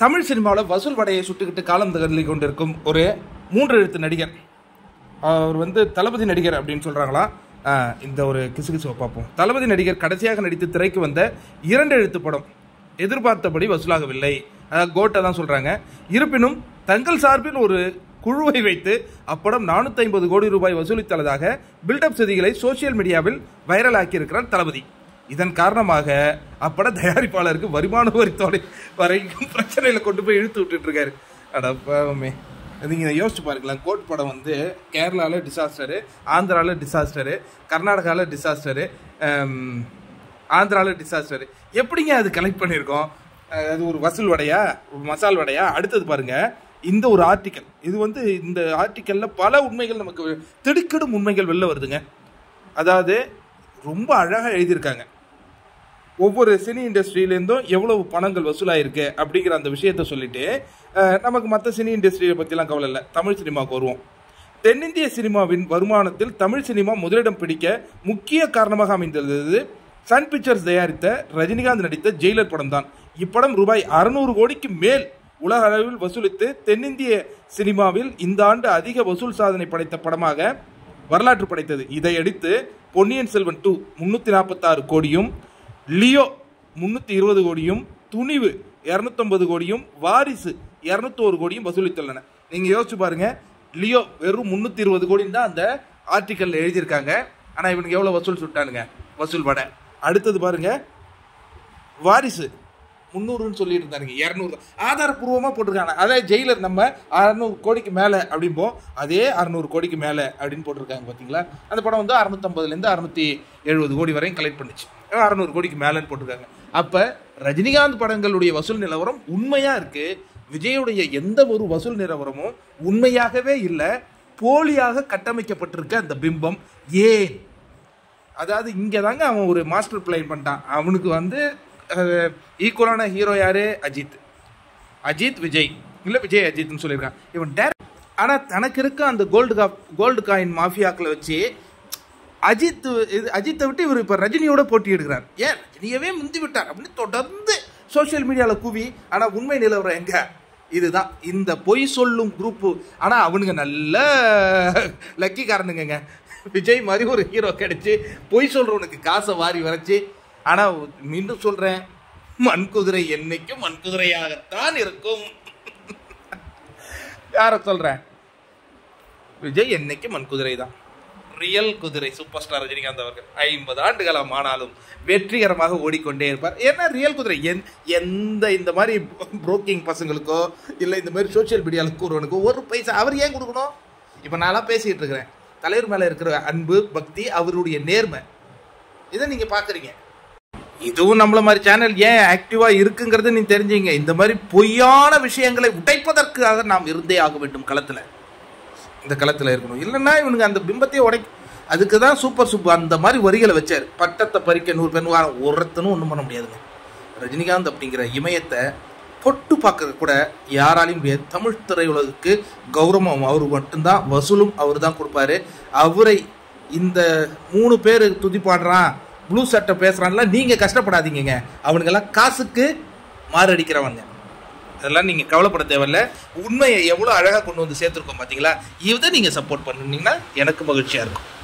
தமிழ் சினிமாவில் வசூல் வடையை சுட்டுக்கிட்டு காலம் தள்ளி கொண்டிருக்கும் ஒரு மூன்று எழுத்து நடிகர் அவர் வந்து தளபதி நடிகர் அப்படின்னு சொல்றாங்களா ஆஹ் இந்த ஒரு கிசுகிசுவை பார்ப்போம் தளபதி நடிகர் கடைசியாக நடித்து திரைக்கு வந்த இரண்டு எழுத்து படம் எதிர்பார்த்தபடி வசூலாகவில்லை அதாவது கோட்டை தான் சொல்றாங்க இருப்பினும் தங்கள் சார்பில் ஒரு குழுவை வைத்து அப்படம் 450 ஐம்பது கோடி ரூபாய் வசூலித்துள்ளதாக பில்டப் செய்திகளை சோசியல் மீடியாவில் வைரல் ஆக்கியிருக்கிறார் தளபதி இதன் காரணமாக அப்பட தயாரிப்பாளருக்கு வருமான வரித்தோலை வரைக்கும் பிரச்சனையில கொண்டு போய் இழுத்து விட்டுட்டு இருக்காரு அடப்பாவமே நீங்கள் யோசிச்சு பாருங்களேன் கோட் படம் வந்து கேரளாவில் டிசாஸ்டரு ஆந்திராவில் டிசாஸ்டரு கர்நாடகாவில் டிசாஸ்டரு ஆந்திராவில் டிசாஸ்டரு எப்படிங்க அது கலெக்ட் பண்ணியிருக்கோம் அஹ் அது ஒரு வசூல் வடையா ஒரு மசால் வடையா அடுத்தது பாருங்க இந்த ஒரு ஆர்டிக்கல் இது வந்து இந்த ஆர்டிக்கல்ல பல உண்மைகள் நமக்கு திடுக்கிடும் உண்மைகள் வெளில வருதுங்க அதாவது ரொம்ப அழகா எழுதியிருக்காங்க ஒவ்வொரு சினி இண்டஸ்ட்ரியிலேருந்தும் எவ்வளவு பணங்கள் வசூலாயிருக்கு அப்படிங்கிற அந்த விஷயத்த சொல்லிட்டு அஹ், நமக்கு மற்ற சினி இண்டஸ்ட்ரியை பற்றிலாம் கவலை இல்லை தமிழ் சினிமாவுக்கு வருவோம் தென்னிந்திய சினிமாவின் வருமானத்தில் தமிழ் சினிமா முதலிடம் பிடிக்க முக்கிய காரணமாக அமைந்தது சன் பிக்சர்ஸ் தயாரித்த ரஜினிகாந்த் நடித்த ஜெயிலர் படம் தான் இப்படம் ரூபாய் அறுநூறு கோடிக்கு மேல் உலக அளவில் வசூலித்து தென்னிந்திய சினிமாவில் இந்த ஆண்டு அதிக வசூல் சாதனை படைத்த படமாக வரலாற்று படைத்தது இதையடுத்து பொன்னியின் செல்வன் டூ முன்னூத்தி நாற்பத்தாறு கோடியும் லியோ முன்னூத்தி இருபது கோடியும் துணிவு இருநூத்தொன்பது கோடியும் வாரிசு இருநூத்தோரு கோடியும் வசூலித்துள்ளன நீங்க யோசிச்சு பாருங்க லியோ வெறும் முன்னூத்தி இருபது கோடின்னு தான் அந்த ஆர்டிக்கல்ல எழுதியிருக்காங்க ஆனா இவனுக்கு எவ்வளவு வசூல் சுட்டானுங்க வசூல் வடை அடுத்தது பாருங்க வாரிசு முந்நூறுன்னு சொல்லிட்டு இருந்தாருங்க இரநூறு ஆதாரப்பூர்வமாக போட்டிருக்காங்க அதாவது ஜெயிலர் நம்ம அறநூறு கோடிக்கு மேலே அப்படிம்போம் அதே அறநூறு கோடிக்கு மேலே அப்படின்னு போட்டிருக்காங்க பார்த்தீங்களா அந்த படம் வந்து அறுநூத்தம்பதுலேருந்து அறுநூத்தி எழுபது கோடி வரையும் கலெக்ட் பண்ணுச்சு அறநூறு கோடிக்கு மேலேன்னு போட்டிருக்காங்க அப்போ ரஜினிகாந்த் படங்களுடைய வசூல் நிலவரம் உண்மையாக இருக்கு விஜயுடைய எந்த ஒரு வசூல் நிலவரமும் உண்மையாகவே இல்லை போலியாக கட்டமைக்கப்பட்டிருக்க அந்த பிம்பம் ஏன் அதாவது இங்கே தாங்க அவன் ஒரு மாஸ்டர் பிளான் பண்ணிட்டான் அவனுக்கு வந்து ஈக்குவலான ஹீரோ யாரு அஜித் அஜித் விஜய் இல்லை விஜய் அஜித்னு சொல்லியிருக்கான் இவன் டேரக்ட் ஆனால் தனக்கு இருக்க அந்த கோல்டு கா கோல்டு காயின் மாஃபியாக்களை வச்சு அஜித் இது அஜித்தை விட்டு இவர் இப்போ ரஜினியோட போட்டி எடுக்கிறார் ஏன் ரஜினியவே முந்தி விட்டார் அப்படின்னு தொடர்ந்து சோஷியல் மீடியாவில் கூவி ஆனால் உண்மை நிலவரம் எங்க இதுதான் இந்த பொய் சொல்லும் குரூப்பு ஆனால் அவனுங்க நல்ல லக்கி காரணங்க விஜய் மாதிரி ஒரு ஹீரோ கிடைச்சு பொய் சொல்றவனுக்கு காசை வாரி வரைச்சு ஆனால் மீண்டும் சொல்றேன் மண் குதிரை என்னைக்கும் மண் குதிரையாகத்தான் இருக்கும் யார சொல்றேன் விஜய் என்னைக்கு மண் குதிரை தான் ரியல் குதிரை சூப்பர் ஸ்டார் ரஜினிகாந்த் அவர்கள் ஐம்பது ஆண்டுகாலம் ஆனாலும் வெற்றிகரமாக ஓடிக்கொண்டே இருப்பார் ஏன்னா ரியல் குதிரை எந் எந்த இந்த மாதிரி புரோக்கிங் பசங்களுக்கோ இல்லை இந்த மாதிரி சோஷியல் மீடியாவில் கூறுவனுக்கோ ஒரு பைசா அவர் ஏன் கொடுக்கணும் இப்போ நான்லாம் பேசிகிட்டு இருக்கிறேன் தலைவர் மேலே இருக்கிற அன்பு பக்தி அவருடைய நேர்மை இதை நீங்கள் பார்க்குறீங்க இதுவும் நம்மள மாதிரி சேனல் ஏன் ஆக்டிவா இருக்குங்கிறது நீ தெரிஞ்சீங்க இந்த மாதிரி பொய்யான விஷயங்களை உடைப்பதற்காக நாம் இருந்தே ஆக வேண்டும் களத்துல இந்த களத்துல இருக்கணும் இல்லைன்னா இவனுக்கு அந்த பிம்பத்தையே உடை அதுக்கு தான் சூப்பர் சுப்பு அந்த மாதிரி வரிகளை வச்சார் பட்டத்தை பறிக்க நூறு பெண் வாரம் ஒருத்தனும் ஒன்றும் பண்ண முடியாதுங்க ரஜினிகாந்த் அப்படிங்கிற இமயத்தை தொட்டு பார்க்க கூட யாராலையும் முடியாது தமிழ் திரையுலகுக்கு கௌரவம் அவர் மட்டும்தான் வசூலும் அவர் தான் கொடுப்பாரு அவரை இந்த மூணு பேர் துதி பாடுறான் ப்ளூ சட்டை பேசுறான்ல நீங்க கஷ்டப்படாதீங்கங்க அவனுங்கெல்லாம் காசுக்கு மாரடிக்கிறவங்க அதெல்லாம் நீங்க கவலைப்பட தேவையில்ல உண்மையை எவ்வளவு அழகா கொண்டு வந்து சேர்த்துருக்கோம் பாத்தீங்களா இதை நீங்க சப்போர்ட் பண்ணுனீங்கன்னா எனக்கு மகிழ்ச்சியா இருக்கும்